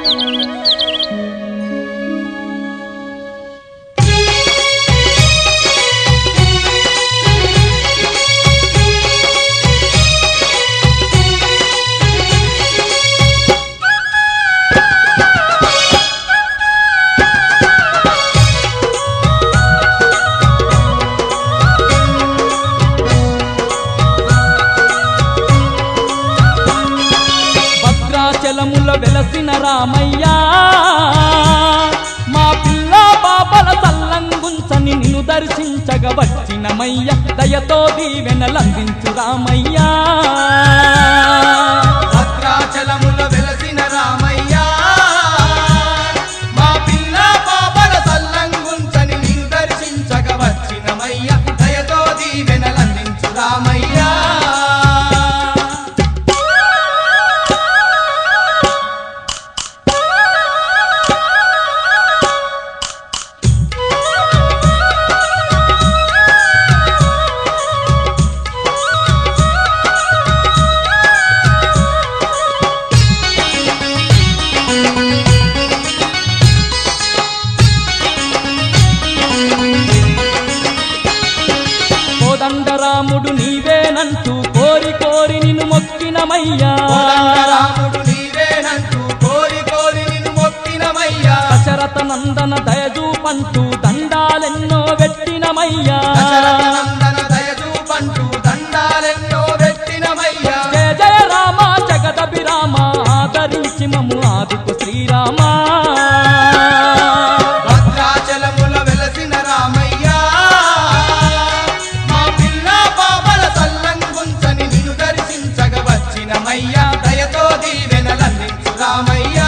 భద్రాచలముల వెలసిన రామయ్యా మా పిల్ల పాపల తల్లంగుంచని నిన్ను దర్శించగ వచ్చినమయ్య దయతో దీవెనలందించు రామయ్యా భద్రాచలముల వెలసిన రామయ్య మా పిల్ల పాపల తల్లంగుంచని నిన్ను దర్శించగ వచ్చినమయ్య దయతో దీవెనలందించు రామయ్య కోదండరాముడు నీవేనంటూ కోరి కోరి నిన్ను మొక్కినమయ్యా రాముడు నీవేనంటూ కోరి కోరి నిన్ను మొక్కినమయ్యా దశరథ నందన దయజూపంటూ దండాలెన్నో పెట్టినమయ్యా దశరథనందన దయచూపంటూ దండాలెన్నో పెట్టినమయ్యా జయ జయ రామ జగదభిరామ ఆదరించి మమ్ము ఆదుకు శ్రీరామ భద్రాచలముల వెలసిన రామయ్య మా పిల్ల పాపల తల్లంగుంచని నిన్ను దర్శించగ వచ్చినమయ్య దయతో దీవెనలందించు రామయ్య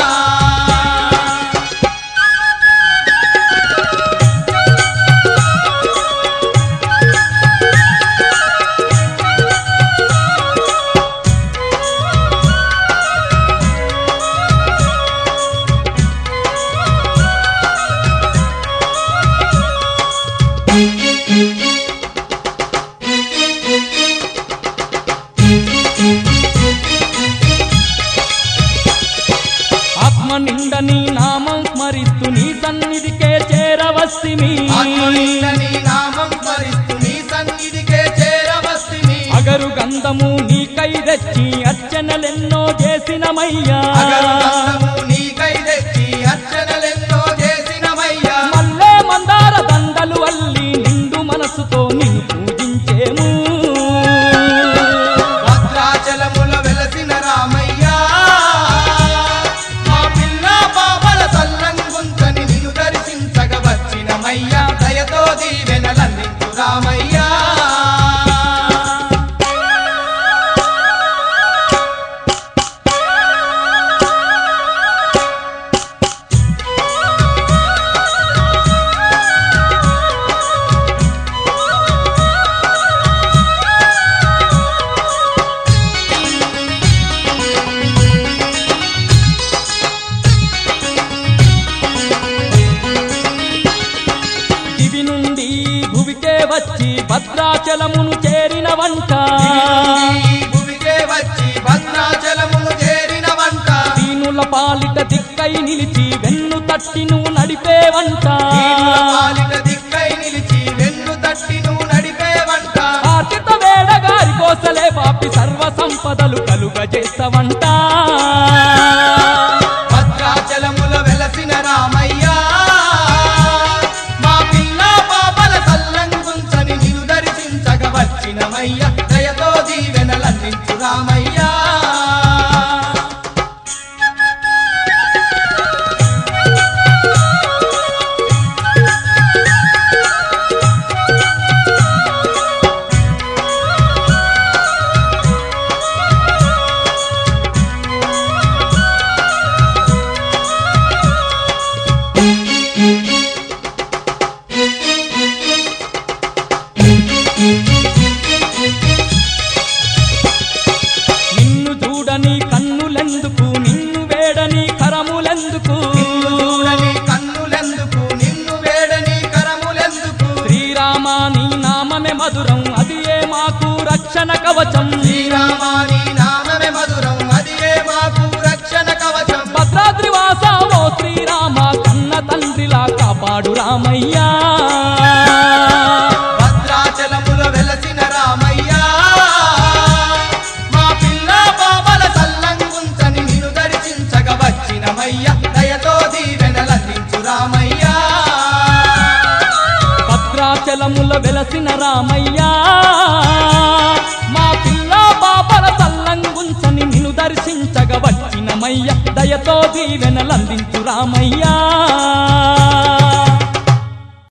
ఆత్మ నిండ నీ నామం స్మరిస్తూ నీ సన్నిధికే చేరవస్తిమి ఆత్మనింద నీ నామం స్మరిస్తూ నీ సన్నిధికే చేరవస్తిని అగరు గంధము నీకై తెచ్చి అర్చనలెన్నో చేసినమయ్యా అగరు గంధము నీకై తెచ్చి అర్చనలెన్నో చేసినమయ్యా మల్లె మందార దండలు అల్లి నిండు మనసుతో నిన్ను పూజించేము భద్రాచలముల వెలసిన రామయ్య మా పిల్ల పాపల తల్లంగుంచని నిన్ను దర్శించగ వచ్చినమయ్య దయతో దీవెనలందించు రామయ్య దివి నుండి భువికే వచ్చి భద్రాచలమును చేరిన వంట ఈ భూమికే వచ్చి భద్రాచలమును చేరిన వంట దీనుల పాలిట దిక్కై నిలిచి వెన్ను తట్టి నువ్వు నడిపే వంట దీనుల పాలిట దిక్కై నిలిచి వెన్ను తట్టి నువ్వు నడిపే వంట ఆర్జిత వేడగారి కోసలే పాపి సర్వ సంపదలు కలుగజేస్తవంట భద్రాచలముల వెలసిన రామయ్య మా పిల్ల పాపల తల్లంగుంచని నిన్ను దర్శించగ వచ్చినమయ్య దయతో దీవెనలందించు రామయ్య నిన్ను చూడని కన్నులెందుకు నిన్ను వేడని కరములెందుకు చూడని కన్నులెందుకు నిన్ను వేడని కరములెందుకు శ్రీరామ నీ నామమే మధురం అది ఏ మాకు రక్షణ కవచం శ్రీరామాని నామమే మధురం అది ఏ మాకు రక్షణ కవచం భద్రాద్రి చలముల వెలసిన రామయ్యా మా పిల్ల బాబల తల్లంగుంచని నిన్ను దర్శించగ వచ్చినమయ్య దయతో దీవెనలందించు రామయ్యా